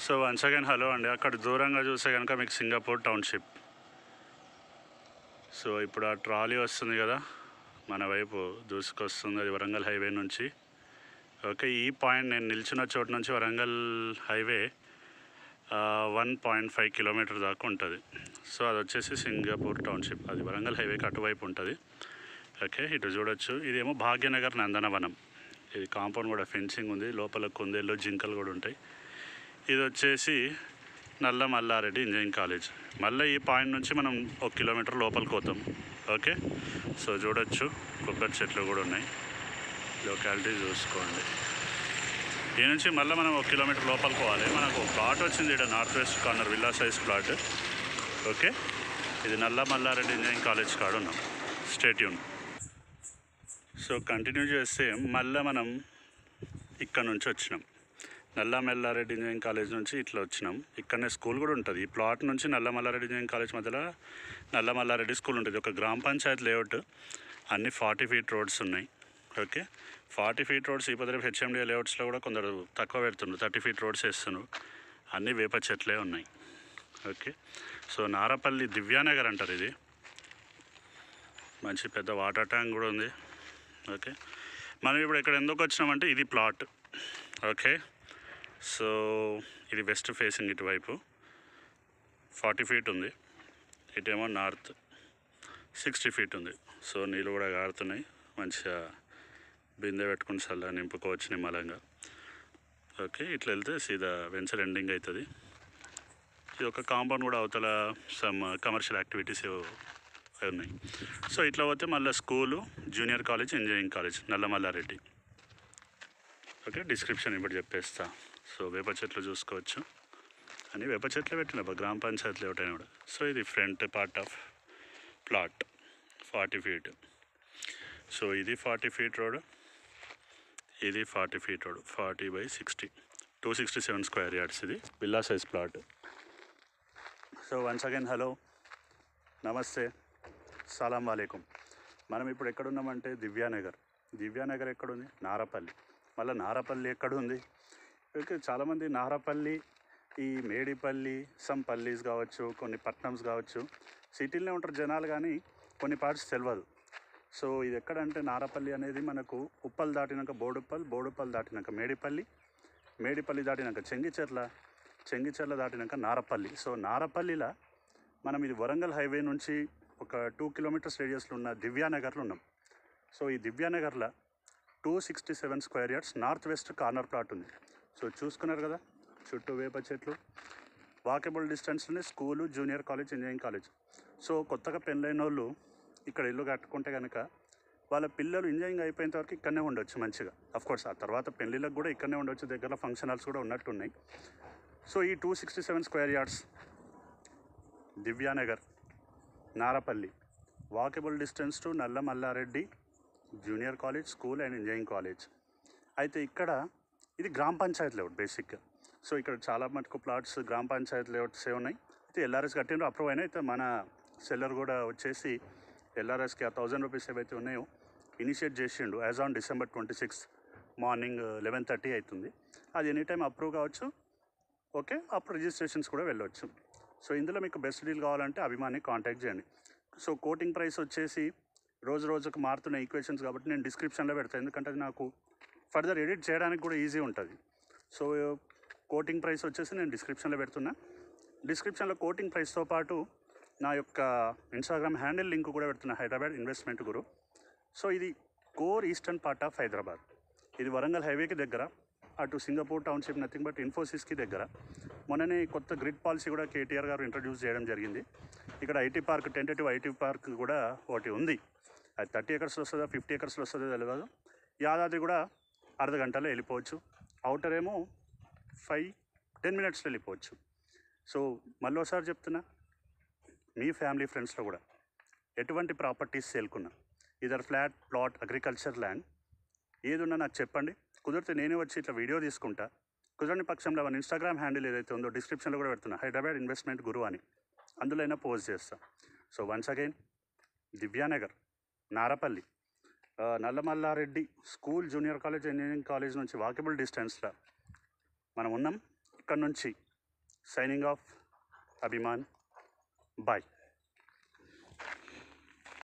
so once again hello అండి అక్కడ దూరంగా చూస్తే కనుక మీకు సింగపూర్ టౌన్షిప్ సో ఇప్పుడు ఆ ట్రాలీ వస్తుంది కదా మన వైపు దూసుకొస్తుంది అది వరంగల్ హైవే నుంచి ఓకే ఈ పాయింట్ నేను నిల్చున్న చోటు నుంచి Warangal highway one point five kilometre దాకా ఉంటుంది సో అది వచ్చేసి సింగపూర్ టౌన్షిప్ అది వరంగల్ హైవేకి అటువైపు ఉంటుంది ఓకే ఇటు చూడొచ్చు ఇదేమో భాగ్యనగర్ నందనవనం ఇది కాంపౌండ్ కూడా ఫెన్సింగ్ ఉంది లోపల కుందేళ్ళు జింకలు కూడా ఉంటాయి ఇది వచ్చేసి నల్ల మల్లారెడ్డి ఇంజనీరింగ్ కాలేజ్ మళ్ళీ ఈ పాయింట్ నుంచి మనం ఒక కిలోమీటర్ లోపలికి పోతాం ఓకే సో చూడొచ్చు కొబ్బరి చెట్లు కూడా ఉన్నాయి లొకాలిటీ చూసుకోండి ఈ నుంచి మళ్ళీ మనం ఒక కిలోమీటర్ లోపలికి పోవాలి మనకు ప్లాట్ వచ్చింది ఇక్కడ north west corner villa size plot okay ఇది నల్ల మల్లారెడ్డి ఇంజనీరింగ్ కాలేజ్ కాడ ఉన్నాం స్టేట్యూన్ సో కంటిన్యూ చేస్తే మళ్ళీ మనం ఇక్కడ నుంచి వచ్చినాం నల్ల మల్లారెడ్డి ఇంజనీరింగ్ కాలేజ్ నుంచి ఇట్లా వచ్చినాం ఇక్కడనే స్కూల్ కూడా ఉంటుంది ఈ ప్లాట్ నుంచి నల్ల మల్లారెడ్డి ఇంజనీరింగ్ కాలేజ్ మధ్యలో నల్ల మల్లారెడ్డి స్కూల్ ఉంటుంది ఒక గ్రామ పంచాయత్ లేఅవుట్ అన్ని ఫార్టీ ఫీట్ రోడ్స్ ఉన్నాయి ఓకే ఫార్టీ ఫీట్ రోడ్స్ ఈ పదవి హెచ్ఎండి లేఅవుట్స్లో కూడా కొందరు తక్కువ పెడుతున్నారు థర్టీ ఫీట్ రోడ్స్ వేస్తున్నారు అన్ని వేప చెట్లే ఉన్నాయి ఓకే సో నారపల్లి దివ్యానగర్ అంటారు ఇది మంచి పెద్ద వాటర్ ట్యాంక్ కూడా ఉంది ఓకే మనం ఇప్పుడు ఇక్కడ ఎందుకు వచ్చినామంటే ఇది ప్లాట్ ఓకే సో ఇది వెస్ట్ ఫేసింగ్ ఇటువైపు ఫార్టీ ఫీట్ ఉంది ఇటేమో నార్త్ సిక్స్టీ ఫీట్ ఉంది సో నీళ్ళు కూడా గారుతున్నాయి మంచిగా బిందె పెట్టుకుని చల్ల నింపుకోవచ్చు నిమ్మలంగా ఓకే ఇట్లా వెళ్తే సీదా వెంచర్ ఎండింగ్ అవుతుంది ఇది ఒక కాంపౌండ్ కూడా అవతల సమ్ కమర్షియల్ యాక్టివిటీస్ ఉన్నాయి సో ఇట్లా పోతే మళ్ళీ school junior college engineering college Nallamallareddy okay description ఇప్పుడు చెప్పేస్తా సో వేప చెట్లు చూసుకోవచ్చు అని వేప చెట్లు పెట్టిన గ్రామ పంచాయతీలు ఎవటైనా కూడా సో ఇది front part of plot forty feet so ఇది ఫార్టీ ఫీట్ రోడ్ ఇది forty feet road forty by sixty two sixty seven square yards ఇది villa size plot so once again hello నమస్తే సలాం వాలేకుం మనం ఇప్పుడు ఎక్కడున్నామంటే దివ్యానగర్ దివ్యానగర్ ఎక్కడుంది నారపల్లి మళ్ళీ నారపల్లి ఎక్కడుంది ఓకే చాలామంది నారపల్లి ఈ మేడిపల్లి సమ్ పల్లీస్ కావచ్చు కొన్ని పట్నమ్స్ కావచ్చు సిటీలోనే ఉంటారు జనాలు కానీ కొన్ని పార్ట్స్ తెలియదు సో ఇది ఎక్కడంటే నారపల్లి అనేది మనకు ఉప్పల్ దాటినాక బోడుప్పల్ బోడుప్పల్ దాటినాక మేడిపల్లి మేడిపల్లి దాటినాక చెంగిచెర్ల చెంగిచెర్ల దాటినాక నారపల్లి సో నారపల్లిలో మనం ఇది వరంగల్ హైవే నుంచి ఒక టూ కిలోమీటర్స్ రేడియస్లో ఉన్న దివ్యానగర్లో ఉన్నాం సో ఈ దివ్యానగర్లో two sixty seven square yards north west corner plot ఉంది సో చూసుకున్నారు కదా చుట్టూ వేప చెట్లు వాకబుల్ డిస్టెన్స్లోనే school junior college engineering college so కొత్తగా పెళ్ళైన వాళ్ళు ఇక్కడ ఇల్లు కట్టుకుంటే కనుక వాళ్ళ పిల్లలు ఇంజనీరింగ్ అయిపోయేంత వరకు ఇక్కడనే ఉండొచ్చు మంచిగా అఫ్ కోర్స్ ఆ తర్వాత పెళ్ళిళ్ళకి కూడా ఇక్కడనే ఉండొచ్చు దగ్గర ఫంక్షన్ హాల్స్ కూడా ఉన్నట్టున్నాయి సో ఈ two sixty seven square yards Divyanagar Narapally walkable distance to Nalla Mallareddy junior college school and engineering college అయితే ఇక్కడ ఇది గ్రామ పంచాయత్ లేఅవుట్ బేసిక్గా సో ఇక్కడ చాలా మటుకు ప్లాట్స్ గ్రామ పంచాయత్ లేఅవుట్సే ఉన్నాయి అయితే ఎల్ఆర్ఎస్ కట్టినరు అప్రూవ్ అయినా అయితే మన సెల్లర్ కూడా వచ్చేసి ఎల్ఆర్ఎస్కి ఆ థౌజండ్ రూపీస్ ఏవైతే ఉన్నాయో ఇనిషియేట్ చేసిండు as on December twenty six morning eleven thirty అవుతుంది అది ఎనీ టైం అప్రూవ్ కావచ్చు ఓకే అప్పుడు రిజిస్ట్రేషన్స్ కూడా వెళ్ళవచ్చు సో ఇందులో మీకు బెస్ట్ డీల్ కావాలంటే అభిమాని కాంటాక్ట్ చేయండి సో కోటింగ్ ప్రైస్ వచ్చేసి రోజు రోజుకు మారుతున్న ఈక్వేషన్స్ కాబట్టి నేను డిస్క్రిప్షన్లో పెడతాను ఎందుకంటే అది నాకు ఫర్దర్ ఎడిట్ చేయడానికి కూడా ఈజీ ఉంటుంది సో కోటింగ్ ప్రైస్ వచ్చేసి నేను డిస్క్రిప్షన్లో పెడుతున్నా డిస్క్రిప్షన్లో కోటింగ్ ప్రైస్తో పాటు నా యొక్క ఇన్స్టాగ్రామ్ హ్యాండిల్ లింక్ కూడా పెడుతున్నా హైదరాబాద్ ఇన్వెస్ట్మెంట్ గురు సో ఇది core eastern part of Hyderabad ఇది వరంగల్ హైవేకి దగ్గర అటు సింగపూర్ టౌన్షిప్ నథింగ్ బట్ ఇన్ఫోసిస్కి దగ్గర మొన్ననే కొత్త గ్రిడ్ పాలసీ కూడా కేటీఆర్ గారు ఇంట్రడ్యూస్ చేయడం జరిగింది ఇక్కడ IT park tentative IT park కూడా ఒకటి ఉంది అది థర్టీ ఎకర్స్లో వస్తుందో ఫిఫ్టీ ఎకర్స్లో వస్తుందో తెలియదు యాదాద్రి కూడా అర్ధ గంటలో వెళ్ళిపోవచ్చు అవుటర్ ఏమో ఫైవ్ టెన్ మినిట్స్లో వెళ్ళిపోవచ్చు సో మళ్ళీ ఒకసారి చెప్తున్నా మీ ఫ్యామిలీ ఫ్రెండ్స్లో కూడా ఎటువంటి ప్రాపర్టీస్ సేల్కున్నా either flat plot agriculture land ఏది ఉన్నా నాకు చెప్పండి కుదిరితే నేనే వచ్చి ఇట్లా వీడియో తీసుకుంటా కుదరని పక్షంలో మన ఇన్స్టాగ్రామ్ హ్యాండిల్ ఏదైతే ఉందో డిస్క్రిప్షన్లో కూడా పెడుతున్నా హైదరాబాద్ ఇన్వెస్ట్మెంట్ గురు అని అందులో అయినా పోస్ట్ చేస్తా so once again Divyanagar Narapally ఆ, Nallamallareddy school junior college engineering college నుంచి వాకబుల్ డిస్టెన్స్లో మనం ఉన్నాం ఇక్కడ నుంచి సైనింగ్ ఆఫ్ అభిమాన్ బాయ్